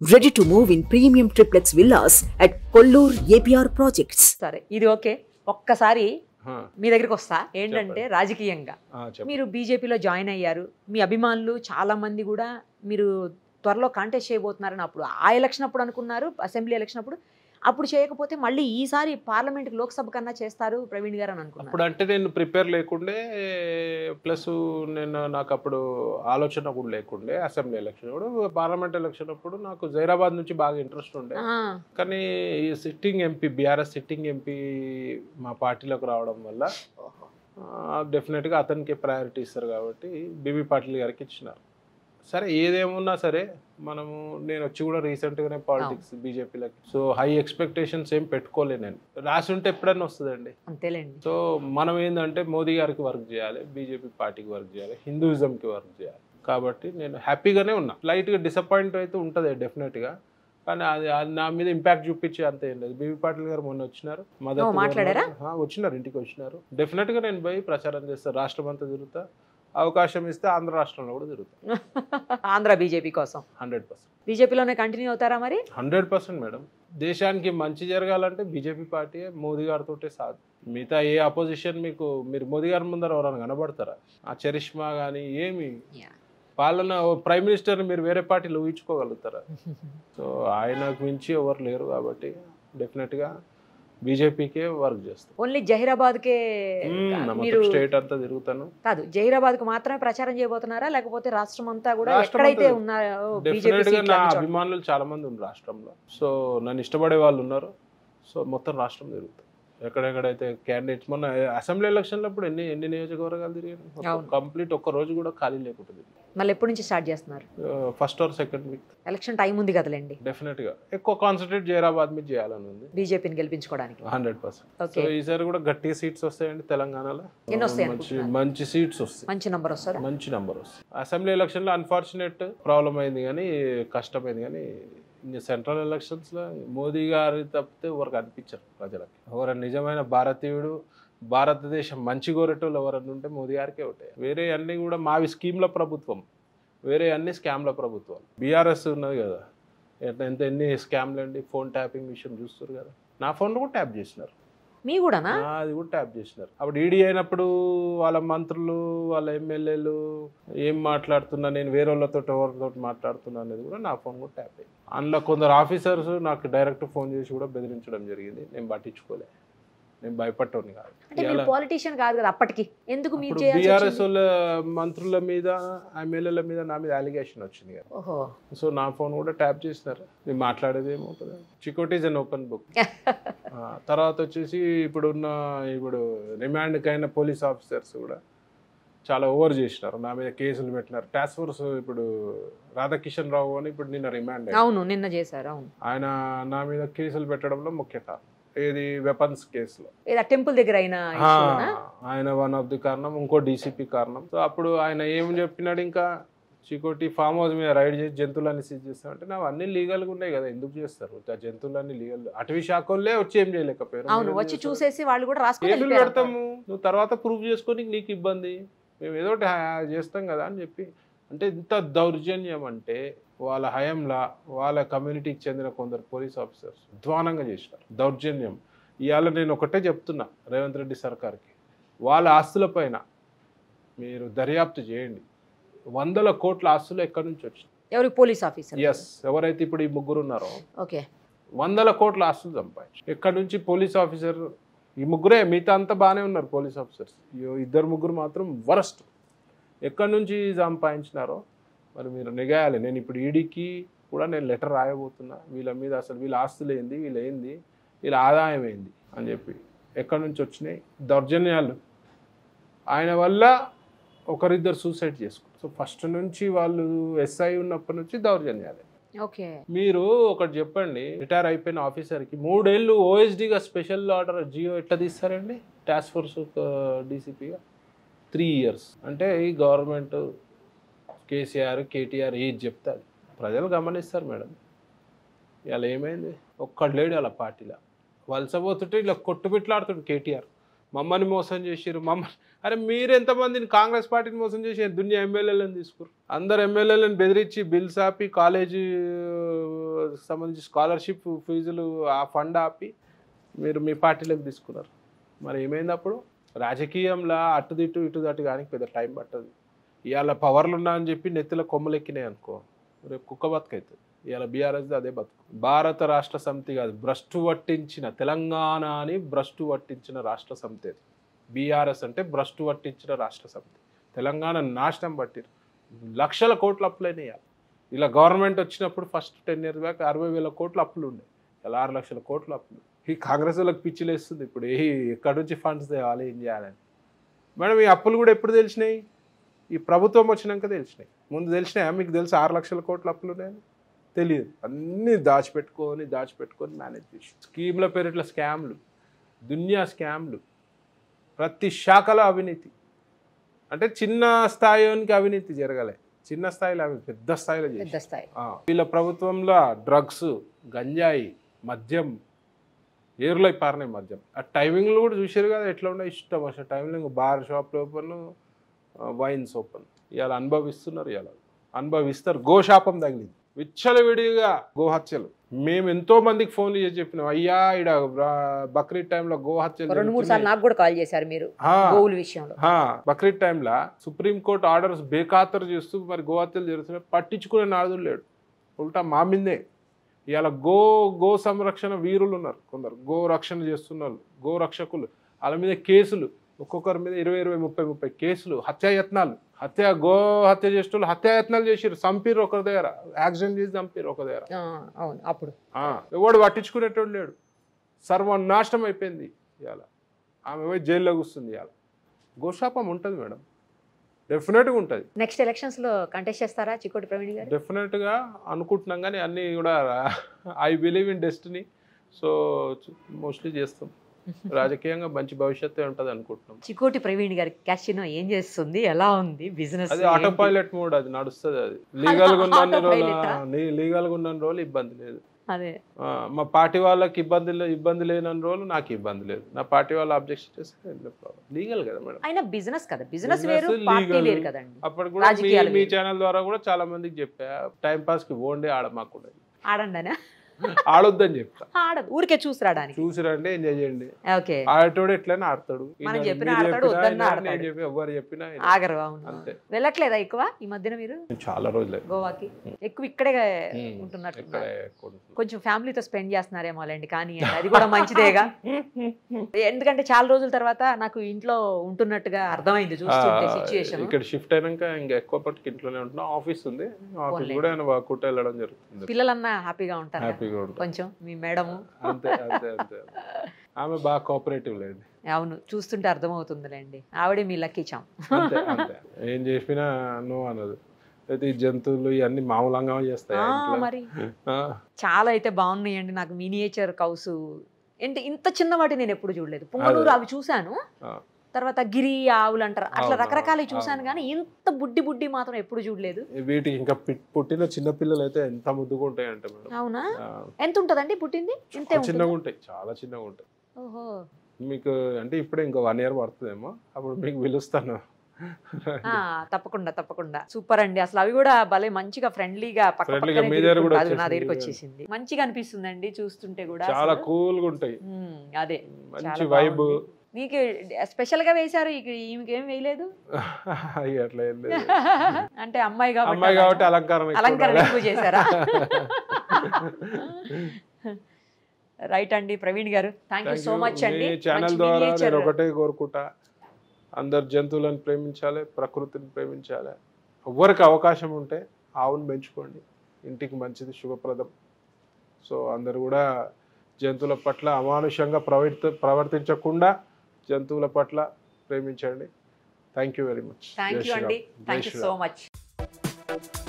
Ready to move in premium triplex villas at Kollur APR Projects. సరే ఇది okay ఒక్కసారి ఆ, మీ దగ్గరికి వస్తా ఏంటంటే రాజకీయంగా ఆ, చెప్పండి మీరు బీజేపీలో జాయిన్ అయ్యారు మీ అభిమానులు చాలా మంది కూడా మీరు త్వరలో కాంటెస్ట్ చేయబోతున్నారని అప్పుడు ఆ ఎలక్షన్ అప్పుడు అనుకున్నారు అసెంబ్లీ ఎలక్షన్ అప్పుడు అప్పుడు చేయకపోతే మళ్ళీ ఈసారి పార్లమెంట్ లోక్సభ కన్నా చేస్తారు ప్రవీణ్ గారు అని అనుకున్నారు అప్పుడు అంటే నేను ప్రిపేర్ లేకుండే ప్లస్ నేను నాకు అప్పుడు ఆలోచన కూడా లేకుండే అసెంబ్లీ ఎలక్షన్ కూడా పార్లమెంట్ ఎలక్షన్ అప్పుడు నాకు జైరాబాద్ నుంచి బాగా ఇంట్రెస్ట్ ఉండే ఆ, కానీ ఈ sitting MP BRS sitting MP మా పార్టీలోకి రావడం వల్ల డెఫినెట్గా అతనికి ప్రయారిటీ ఇస్తారు కాబట్టి బీబీ పాటిల్ గారికి ఇచ్చినారు సరే ఏదేమున్నా సరే మనము నేను వచ్చి కూడా రీసెంట్గానే పాలిటిక్స్ బీజేపీలకి సో హై ఎక్స్పెక్టేషన్స్ ఏం పెట్టుకోలే నేను రాసి ఉంటే ఎప్పుడైనా వస్తుందండి అంతేలేండి సో మనం ఏంటంటే మోదీ గారికి వర్క్ చేయాలి బీజేపీ పార్టీకి వర్క్ చేయాలి హిందూయిజంకి వర్క్ చేయాలి కాబట్టి నేను హ్యాపీగానే ఉన్నా లైట్గా డిసప్పాయింట్ అయితే ఉంటుంది డెఫినెట్గా కానీ అది అది నా మీద ఇంపాక్ట్ చూపించే అంత ఏం లేదు బీబీ పాటిల్ గారు మొన్న వచ్చినారు మద్దతు ఓ, మాట్లాడారా? ఆ, వచ్చినారు ఇంటికి వచ్చినారు డెఫినెట్గా నేను పోయి ప్రచారం చేస్తాను రాష్ట్రం అంతా తిరుగుతా అవకాశం ఇస్తే ఆంధ్ర రాష్ట్రంలో కూడా తిరుగుతా ఆంధ్ర బీజేపీ కోసం హండ్రెడ్ పర్సెంట్ బీజేపీలోనే కంటిన్యూ అవుతారా మరి హండ్రెడ్ పర్సెంట్ మేడం దేశానికి మంచి జరగాలంటే బీజేపీ పార్టీ మోదీ గారితో సాధు మిగతా ఏ అపోజిషన్ మీకు మీరు మోదీ గారి ముందర ఎవరైనా కనబడతారా ఆ చరిష్మా కానీ ఏమి పాలన ప్రైమ్ మినిస్టర్ మీరు వేరే పార్టీలో ఊహించుకోగలుగుతారా సో ఆయనకు మించి ఎవరు లేరు కాబట్టి డెఫినెట్గా బీజేపీకే వర్క్ చేస్తాం ఓన్లీ జహీరాబాద్కే మీరు స్టేట్ అంతా తిరుగుతాను కాదు జహీరాబాద్ కు మాత్రమే ప్రచారం చేయబోతున్నారా లేకపోతే రాష్ట్రం అంతా కూడా రాష్ట్రం ఎక్కడైతే అంతా. ఉన్నారో బీజేపీ డెఫినెట్ గా నా సీట్లు అభిమానులు చాలా మంది ఉన్నారు రాష్ట్రంలో సో నన్ను ఇష్టపడే వాళ్ళు ఉన్నారు సో మొత్తం రాష్ట్రం తిరుగుతాం ఎక్కడెక్కడైతే క్యాండిడేట్స్ మొన్న అసెంబ్లీ ఎలక్షన్లో అప్పుడు ఎన్ని ఎన్ని నియోజకవర్గాలు తిరిగాను అవును. కంప్లీట్ ఒక్క రోజు కూడా ఖాళీ లేకుంటుంది మళ్ళీ ఎప్పటి నుంచి స్టార్ట్ చేస్తున్నారు first or second week election time ఉంది కదలేండి డెఫినెట్ గా ఎక్కువ కాన్సన్ట్రేట్ జైరాబాద్ మీద చేయాలని ఉంది బీజేపీని గెలిపించుకోవడానికి హండ్రెడ్ పర్సెంట్ సో ఓకే ఈసారి కూడా గట్టిగా సీట్స్ వస్తాయండి తెలంగాణలో ఎన్ని వస్తాయి మంచి అనుకుంటున్నారు? మంచి సీట్స్ వస్తాయి మంచి నంబర్ వస్తుందా మంచి నెంబర్ వస్తుంది అసెంబ్లీ ఎలక్షన్లో అన్ఫార్చునేట్ ప్రాబ్లం అయింది కానీ కష్టమైంది కానీ ఇంక సెంట్రల్ ఎలక్షన్స్లో మోదీ గారి తప్పితే ఎవరికి అనిపించరు ప్రజలకి ఎవరైనా నిజమైన భారతీయుడు భారతదేశం మంచి కోరేటోళ్ళు ఎవరన్నా ఉంటే మోదీ గారికే ఒకటే వేరే అన్నీ కూడా మావి స్కీమ్ల ప్రభుత్వం వేరే అన్ని స్కామ్ల ప్రభుత్వం బీఆర్ఎస్ ఉన్నది కదా ఎట్లా ఎంత ఎన్ని స్కామ్లు అండి ఫోన్ ట్యాపింగ్ విషయం చూస్తారు కదా నా ఫోన్లో కూడా ట్యాప్ చేసినారు మీ కూడానా ఆ, అది కూడా ట్యాప్ చేసినారు అప్పుడు ఈడీ అయినప్పుడు వాళ్ళ మంత్రులు వాళ్ళ ఎమ్మెల్యేలు ఏం మాట్లాడుతున్నా నేను వేరే వాళ్ళతో ఎవరితో మాట్లాడుతున్నా అనేది కూడా నా ఫోన్ కూడా ట్యాప్ అయింది అందులో కొందరు ఆఫీసర్స్ నాకు డైరెక్ట్ ఫోన్ చేసి కూడా బెదిరించడం జరిగింది నేను పట్టించుకోలే నేను భయపట్టోని కాదు అంటే మీరు ఇవాళ పాలిటీషియన్ కాదు కదా అప్పటికి ఎందుకు మీరు ఇప్పుడు చేయాల్సి బీఆర్ఎస్ వచ్చింది? వాళ్ళ మంత్రుల మీద ఎమ్మెల్యేల మీద నా మీద అలిగేషన్ వచ్చింది కదా ఓహో సో నా ఫోన్ కూడా ట్యాప్ చేసినారు నేను మాట్లాడేది ఏమవుతుంది Chikoti is an open book తర్వాత వచ్చేసి ఇప్పుడున్న ఇప్పుడు రిమాండ్కి అయిన పోలీస్ ఆఫీసర్స్ కూడా చాలా ఓవర్ చేసినారు నా మీద కేసులు పెట్టినారు టాస్క్ ఫోర్స్ ఇప్పుడు రాధాకిషన్ రావు అని ఇప్పుడు నిన్న రిమాండ్ అయ్యారు. అవును నిన్న చేశారు అవును ఆయన నా మీద కేసులు పెట్టడంలో ముఖ్య కారణం ఏది వెపన్స్ కేసులో ఏదో టెంపుల్ దగ్గర అయిన ఆ, ఇష్యూనా? ఆయన వన్ ఆఫ్ ది కారణం ఇంకో డీసీపీ కారణం సో అప్పుడు ఆయన ఏం చెప్పినాడు ఇంకా చికోటి ఫామ్ హౌస్ మీద రైడ్ చేసి జంతువులన్నీ సీజ్ చేస్తామంటే నా అన్ని లీగల్గా ఉన్నాయి కదా ఎందుకు చేస్తారు ఆ జంతువులన్నీ లీగల్ అటవీ శాఖ వాళ్ళే వచ్చి ఏం చేయలేకపోయారు అవును మీరేం వచ్చి చేస్తారు? చూసేసి వాళ్ళు కూడా రాసుకొని కేసులు వెళ్ళిపోయారు పెడతాము నువ్వు తర్వాత ప్రూవ్ చేసుకొని నీకు ఇబ్బంది మేము ఏదో ఒకటి హా- చేస్తాం కదా అని చెప్పి అంటే ఇంత దౌర్జన్యం అంటే వాళ్ళ హయంలా వాళ్ళ కమ్యూనిటీకి చెందిన కొందరు పోలీస్ ఆఫీసర్స్ అధ్వానంగా చేసినారు దౌర్జన్యం ఇవాళ నేను ఒకటే చెప్తున్నా రేవంత్ రెడ్డి సర్కార్కి వాళ్ళ ఆస్తులపైన మీరు దర్యాప్తు చేయండి వందల కోట్ల ఆస్తులు ఎక్కడి నుంచి వచ్చినాయి ఎవరు పోలీస్ ఆఫీసర్ ఎస్ ఎవరైతే ఇప్పుడు ఈ ముగ్గురు ఉన్నారో ఓకే వందల కోట్ల ఆస్తులు సంపాదించు ఇక్కడ నుంచి పోలీస్ ఆఫీసర్ ఈ ముగ్గురే మిగతా అంతా బాగానే ఉన్నారు పోలీస్ ఆఫీసర్స్ ఈ ఇద్దరు ముగ్గురు మాత్రం వరస్ట్ ఎక్కడి నుంచి సంపాదించినారో మరి మీరు నిగాయాలి నేను ఇప్పుడు ఈడీకి కూడా నేను లెటర్ రాయబోతున్నా వీళ్ళ మీద అసలు వీళ్ళ ఆస్తులు ఏంది వీళ్ళ ఏంది వీళ్ళ ఆదాయం ఏంది అని చెప్పి ఎక్కడి నుంచి వచ్చినాయి దౌర్జన్యాలు ఆయన వల్ల ఒకరిద్దరు సూసైడ్ చేసుకున్నారు సో ఫస్ట్ నుంచి వాళ్ళు ఎస్ఐ ఉన్నప్పటి నుంచి దౌర్జన్యాలే ఓకే మీరు ఒకటి చెప్పండి రిటైర్ అయిపోయిన ఆఫీసర్కి మూడేళ్ళు ఓఎస్డీగా స్పెషల్ ఆర్డర్ జియో ఎట్లా తీస్తారండి టాస్క్ ఫోర్స్ డీసీపీగా త్రీ ఇయర్స్ అంటే ఈ గవర్నమెంట్ కేసీఆర్ కేటీఆర్ ఏది చెప్తారు ప్రజలు గమనిస్తారు మేడం ఇలా ఏమైంది ఒక్కడు లేడు అలా పార్టీలో వలసపోతుంటే ఇలా కొట్టుబిట్లాడుతుండు కేటీఆర్ మమ్మల్ని మోసం చేసిరు మమ్మల్ని అరే మీరు ఎంతమందిని కాంగ్రెస్ పార్టీని మోసం చేసి దునియా ఎమ్మెల్యేలను తీసుకురు అందరు ఎమ్మెల్యేలను బెదిరించి బిల్స్ ఆపి కాలేజీ సంబంధించి స్కాలర్షిప్ ఫీజులు ఆ ఫండ్ ఆపి మీరు మీ పార్టీలోకి తీసుకున్నారు మరి ఏమైంది అప్పుడు రాజకీయంలో అటు ఇటు ఇటు అటు కానీ పెద్ద టైం పట్టదు ఇవాళ పవర్లు ఉన్నా అని చెప్పి నెత్తిలో కొమ్మలు ఎక్కినాయి అనుకో రేపు కుక్క బతుకైతుంది ఇవాళ బీఆర్ఎస్ అదే బతుకు భారత రాష్ట్ర సమితి కాదు భ్రష్టు పట్టించిన తెలంగాణ అని భ్రష్టు పట్టించిన రాష్ట్ర సమితి అది బీఆర్ఎస్ అంటే భ్రష్టు పట్టించిన రాష్ట్ర సమితి తెలంగాణ నాశనం పట్టిరు లక్షల కోట్లు అప్పులైనాయి ఇవాళ. ఇలా గవర్నమెంట్ వచ్చినప్పుడు ఫస్ట్ టెన్ ఇయర్స్ బ్యాక్ అరవై వేల కోట్లు అప్పులు ఉండే ఇలా ఆరు లక్షల కోట్లు అప్పులు ఈ కాంగ్రెస్ వాళ్ళకి పిచ్చిలేస్తుంది ఇప్పుడు ఏ ఎక్కడి నుంచి ఫండ్స్ తేవాలి ఏం చేయాలని మేడం ఈ అప్పులు కూడా ఎప్పుడు తెలిసినాయి ఈ ప్రభుత్వం వచ్చినాక తెలిసినాయి ముందు తెలిసినాయా మీకు తెలుసు ఆరు లక్షల కోట్ల అప్పులు ఉన్నాయని తెలియదు అన్నీ దాచిపెట్టుకొని దాచిపెట్టుకొని మేనేజ్ చేసి స్కీమ్ల పేరు ఇట్లా స్కామ్లు దునియా స్కామ్లు ప్రతి శాఖలో అవినీతి అంటే చిన్న స్థాయికి అవినీతి జరగలే చిన్న స్థాయిలో అవి పెద్ద స్థాయిలో చేసి పెద్ద స్థాయి ఆ, వీళ్ళ ప్రభుత్వంలో డ్రగ్స్ గంజాయి మద్యం ఏరులో పారినాయి మద్యం ఆ టైమింగ్లో కూడా చూసారు కదా ఎట్లా ఉండే ఇష్టం అసలు టైంలో ఇంకా బార్ షాప్లు ఓపెన్ వైన్స్ ఓపెన్ ఇవాళ అనుభవిస్తున్నారు ఇవాళ అనుభవిస్తారు గోశాపం తగిలింది విచ్చలవిడిగా గోహత్యలు మేము ఎంతో మందికి ఫోన్లు చేసి చెప్పినాం అయ్యా ఇడ బక్రీద్ టైంలో గోహత్యలు రెండు మూడు సార్లు నాకు కూడా కాల్ చేశారు మీరు ఆ, గోవుల విషయంలో ఆ, బక్రీద్ టైంలో సుప్రీంకోర్టు ఆర్డర్స్ బేఖాతరు చేస్తూ మరి గోహత్యలు జరుగుతున్నాయి పట్టించుకునే నాదులు లేడు ఉల్టా మా మీదే ఇవాళ గో గో సంరక్షణ వీరులు ఉన్నారు కొందరు గో రక్షణ చేస్తున్నారు గో రక్షకులు వాళ్ళ మీద కేసులు ఒక్కొక్కరి మీద ఇరవై ఇరవై ముప్పై ముప్పై కేసులు హత్యాయత్నాలు హత్య గో హత్య చేసేటోళ్ళు హత్యాయత్నాలు చేసిరు చంపిరు ఒకరి దగ్గర యాక్సిడెంట్ చేసి చంపిరు ఒక దగ్గర ఆ, అవును అప్పుడు ఆ, ఎవడు పట్టించుకునేటోడు లేడు సర్వనాశనం అయిపోయింది ఇవాళ ఆమె పోయి జైల్లో కూస్తుంది ఇవాళ గోశాపం ఉంటుంది మేడం డెఫినెట్గా ఉంటుంది నెక్స్ట్ ఎలక్షన్స్ లో కంటెస్ట్ చేస్తారా చికోటి ప్రవీణ్ గారు డెఫినెట్గా అనుకుంటున్నాం కానీ అన్నీ కూడా I believe in destiny so mostly చేస్తాం రాజకీయంగా మంచి భవిష్యత్తు ఉంటుంది అనుకుంటున్నాం చికోటి ప్రవీణ్ గారి క్యాషినో ఏం చేస్తుంది ఎలా ఉంది బిజినెస్ అది ఆటో పైలట్ మోడ్ అది నడుస్తుంది అది లీగల్గా ఉన్న రోజులు Autopilot లీగల్గా ఉన్న రోజులు ఇబ్బంది లేదు అదే ఆ, మా పార్టీ వాళ్ళకి ఇబ్బంది లే- ఇబ్బంది లేని రోజులు నాకు ఇబ్బంది లేదు నా పార్టీ వాళ్ళు అబ్జెక్షన్ చేస్తే లీగల్ కదా మేడం అయినా బిజినెస్ కదా బిజినెస్ Business వేరు పార్టీ legal. వేరు కదండి అప్పుడు కూడా మీ రాజకీయాలు మీ వేరు. ఛానల్ ద్వారా కూడా చాలా మందికి చెప్పా టైం పాస్ కి ఓండే ఆడ మాకు ఆడండి అనా ఆడొద్దని చెప్తా ఆడదు ఊరికే చూసి రావడానికి చూసి రండి ఎంజాయ్ చేయండి ఓకే ఆడేటోడు ఎట్లయినా ఆడతాడు మనం ఈయన చెప్పినా మీరు ఆడతాడు, చెప్పినా వద్దన్నా ఆయన, నేను ఆడతాడు. చెప్పి ఎవరు చెప్పినా ఆయన. ఆగరు అవును అంతే. వెళ్ళట్లేదా ఎక్కువ ఈ మధ్యన మీరు చాలా రోజులే గోవాకి ఎక్కువ ఇక్కడే ఉమ్, ఉంటున్నట్టు ఇక్కడే కొంటున్నాం. కొంచెం ఫ్యామిలీతో స్పెండ్ చేస్తున్నారేమో లేండి కానీ అది కూడా మంచిదేగా ఎందుకంటే చాలా రోజుల తర్వాత నాకు ఇంట్లో ఉంటున్నట్టుగా అర్థమైంది చూస్తుంటే ఆ, సిచ్యుయేషన్ ఇక్కడ షిఫ్ట్ అయినాక ఇంకా ఎక్కువ పట్టుకు ఇంట్లోనే ఉంటున్నాం ఆఫీస్ ఉంది ఆఫీస్ పోన్లే. కూడా ఆయన వర్కౌట్ వెళ్ళడం జరుగుతుంది పిల్లలన్నా హ్యాపీగా ఉంటారు కదా. హ్యాపీగా ఉంటాం కొంచెం మీ మేడము అంతే అంతే అంతే ఆమె బాగా కోఆపరేటివ్ లేండి అవును చూస్తుంటే అర్థమవుతుందిలేండి ఆవిడే మీ లక్కీ చాం అంతే అంతే ఏం చేసినా నో అనదు అయితే ఈ జంతువులు ఇవన్నీ మామూలంగా చేస్తాయి ఆ, ఆ ఇంట్లో. మరి ఆ, చాలా అయితే బాగున్నాయండి నాకు మినియేచర్ కౌస్ ఏంటి ఇంత చిన్న వాటి నేను ఎప్పుడు చూడలేదు పుంగనూరు అవి చూశాను ఆ. తర్వాత గిరి ఆవులు అంటారు అట్లా అవును, రకరకాలవి అవును, చూశాను అవును. కానీ ఇంత బుడ్డి బుడ్డి మాత్రం ఎప్పుడు చూడలేదు వీటికి ఇంకా పిట్- పుట్టిన చిన్న పిల్లలు అయితే ఎంత ముద్దుగా ఉంటాయి అంటే మేడం అవునా ఆ, ఎంత ఉంటదండి పుట్టింది ఇంతే చాలా చిన్నగా ఉంటుంది ఉంటాయి చాలా చిన్నగా ఉంటాయి ఓహో మీకు అంటే ఇప్పుడే ఇంకో వన్ ఇయర్ పడుతుందేమో అప్పుడు మీకు పిలుస్తాను ఆ, తప్పకుండా తప్పకుండా సూపర్ అండి అసలు అవి కూడా భలే మంచిగా ఫ్రెండ్లీగా పక్క Friendly గా పక్కనే మీ దగ్గర కూడా తిరుగుతుంటాయి. అది నా దగ్గరికి వచ్చేసింది. వచ్చేసింది మంచిగా అనిపిస్తుందండి చూస్తుంటే కూడా చాలా అసలు. కూల్గా ఉంటాయి ఉమ్, అదే మంచి చాలా వైబ్ బాగుంది. మీకు స్పెషల్ గా వేశారు ఇక ఈమెకి ఏం వేయలేదు అట్లా ఏం లేదు. అంటే అమ్మాయి కాబట్టి అమ్మాయి అలా- కాబట్టి అలంకారం ఎక్కువ అలంకరణ ఉండాలి. ఎక్కువ చేశారా రైట్ అండి Praveen garu thank you Thank సో you. మచ్ అండి మీ ఛానల్ మంచి ద్వారా miniature- నేను ఒకటే కోరుకుంటా అందరు జంతువులను ప్రేమించాలి ప్రకృతిని ప్రేమించాలి ఎవరికి అవకాశం ఉంటే ఆవును పెంచుకోండి ఇంటికి మంచిది శుభప్రదం సో అందరు కూడా జంతువుల పట్ల అమానుషంగా ప్రవర్తి ప్రవర్తించకుండా జంతువుల పట్ల ప్రేమించండి thank you very much thank you అండి థ్యాంక్ యూ సో మచ్